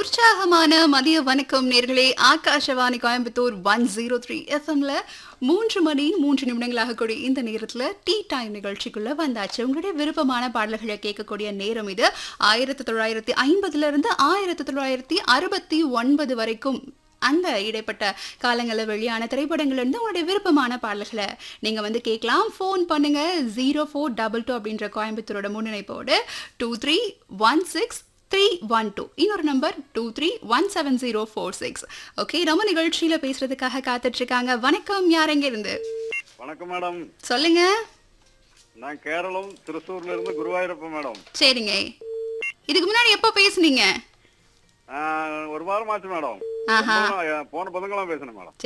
உற்சாகமான மதிய வணக்கம் நேர்களே Akashvani Coimbatore one zero three எஃப்எம்ல மூன்று மணி மூன்று நிமிடங்களாக கூடிய இந்த நேரத்துல டீ டைம் நிகழ்ச்சிக்குள்ள வந்தாச்சு உங்களுடைய விருப்பமான பாடல்களை கேட்கக்கூடிய நேரம் இது ஆயிரத்தி தொள்ளாயிரத்தி ஐம்பதுல இருந்து ஆயிரத்தி தொள்ளாயிரத்தி அறுபத்தி ஒன்பது வரைக்கும் அந்த இடைப்பட்ட காலங்களில் வெளியான திரைப்படங்கள்ல இருந்து உங்களுடைய விருப்பமான பாடல்களை நீங்க வந்து கேட்கலாம் ஃபோன் பண்ணுங்க ஜீரோ ஃபோர் டபுள் டூ அப்படின்ற கோயம்புத்தூரோட முன்னிணைப்போடு two three one six three one two இன்னொரு number two three one seven zero four six okay நம்ம நிகழ்ச்சியில பேசுறதுக்காக காத்துட்டு இருக்காங்க வணக்கம் யார் எங்க இருந்து வணக்கம் மேடம் சொல்லுங்க நான் கேரளம் திருச்சூர்ல இருந்து குருவாயூரப்ப மேடம் சரிங்க இதுக்கு முன்னாடி எப்போ பேசுனீங்க ஆஹ், ஒரு வாரம் ஆச்சு மேடம் ஆஹா. போன புதன்கிழமை பேசினேன் மேடம்